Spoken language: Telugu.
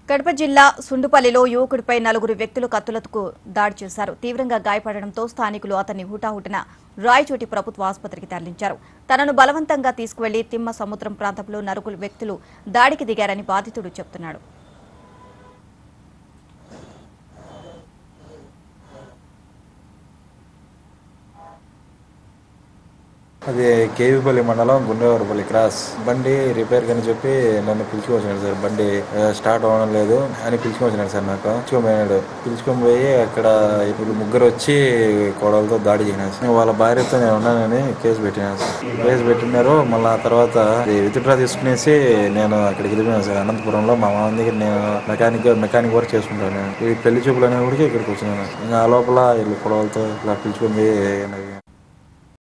కడప జిల్లా సుండుపల్లిలో యువకుడిపై నలుగురు వ్యక్తులు కత్తులతో దాడి చేశారు తీవ్రంగా గాయపడడంతో స్థానికులు అతన్ని హుటాహుటిన రాయచోటి ప్రభుత్వ ఆసుపత్రికి తరలించారు తనను బలవంతంగా తీసుకువెళ్లి తిమ్మ సముద్రం ప్రాంతంలో నలుగురు వ్యక్తులు దాడికి దిగారని బాధితుడు చెప్తున్నాడు అది కేవీపల్లి మండలం గుండెవారిపల్లి క్రాస్ బండి రిపేర్ కని చెప్పి నన్ను పిలుచుకొచ్చినాడు సార్ బండి ఆ, స్టార్ట్ అవ్వడం లేదు అని పిలుచుకొచ్చినాడు సార్ నాకు పిలుచుకోపోయినాడు పిలుచుకొని పోయి అక్కడ ఇప్పుడు ముగ్గురు వచ్చి కోడలతో దాడి చేసినారు సార్. వాళ్ళ భార్యతో నేను ఉన్నానని కేసు పెట్టినాను సార్ కేసు పెట్టినారు మళ్ళీ ఆ తర్వాత విత్డ్రా తీసుకునేసి నేను అక్కడికి వెళ్ళిపోయాను సార్ అనంతపురంలో మా మామ దగ్గర నేను మెకానిక్ మెకానిక్ వర్క్ చేసుకుంటాను ఈ పెళ్లి చూపులు అనేవి కూడా ఇక్కడికి వచ్చినాను ఇంకా ఆ లోపల వీళ్ళు పొడవలతో ఇలా పిలుచుకొని పోయి నాకు